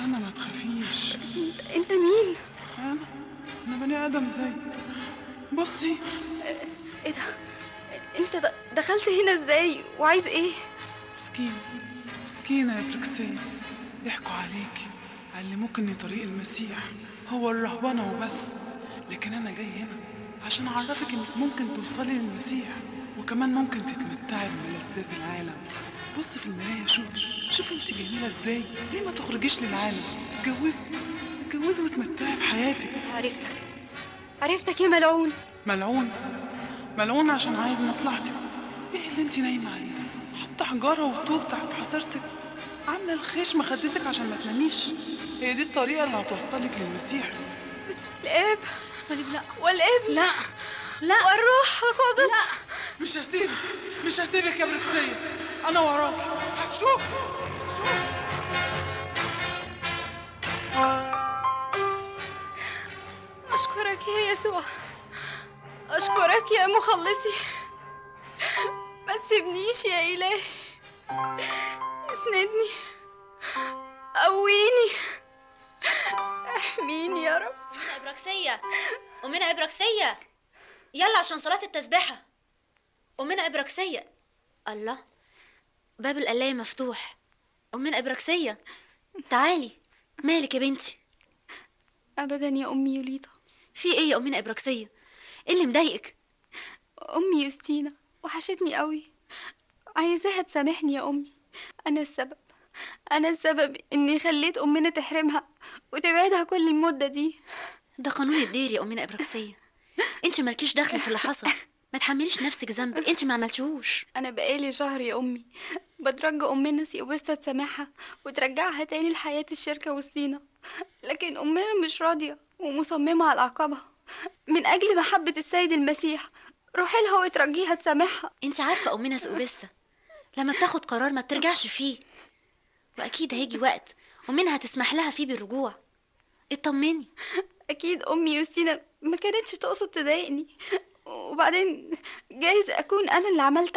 أنا ما تخافيش انت, انت مين أنا أنا بني آدم زيك بصي ايه ده انت د- دخلت هنا ازاي وعايز ايه مسكين مسكينة يا بركسية ضحكوا عليكي علموك إن طريق المسيح هو الرهبنة وبس لكن أنا جاي هنا عشان أعرفك إنك ممكن توصلي للمسيح وكمان ممكن تتمتعي بملذات العالم بص في المراية شوفي شوفي انت جميلة ازاي ليه ما تخرجيش للعالم اتجوزي اتجوزي وتمتعي بحياتك عرفتك عرفتك يا ملعون ملعون ملعون عشان عايز مصلحتي ايه اللي انت نايمه عليه ده؟ حاطه حجاره وطوب تحت حصيرتك عامله الخيش مخدتك عشان ما تناميش هي دي الطريقه اللي هتوصلك للمسيح بس الاب صليب لا والابن لا لا والروح القدس لا مش هسيبك مش هسيبك يا بركسيه انا وراك هتشوف هتشوف أشكرك يا يسوع أشكرك يا مخلصي ما تسيبنيش يا إلهي اسندني قويني احميني يا رب أمنا إبراكسية أمنا إبراكسية يلا عشان صلاة التسبيحة أمنا إبراكسية الله باب القلاية مفتوح أمنا إبراكسية تعالي مالك يا بنتي أبدا يا أمي يوليدا في إيه يا أمنا إبراكسية إيه اللي مضايقك أمي يوستينا وحشتني قوي عايزاها تسامحني يا أمي أنا السبب أنا السبب إني خليت أمنا تحرمها وتبعدها كل المدة دي ده قانون الدير يا أمنا إبراكسية أنت مالكيش دخل في اللي حصل ما تحمليش نفسك ذنب أنت ما عملتيهوش أنا بقالي شهر يا أمي بترجى أمنا سيوبستا تسامحها وترجعها تاني لحياة الشركة وسطينا لكن أمنا مش راضية ومصممة على عقابها من أجل محبة السيد المسيح روحي لها وترجيها تسامحها أنت عارفة أمنا سؤبستا لما بتاخد قرار ما بترجعش فيه وأكيد هيجي وقت ومنها تسمح لها فيه بالرجوع اطمني أكيد أمي يوستينا ما كانتش تقصد تضايقني وبعدين جايز أكون أنا اللي عملت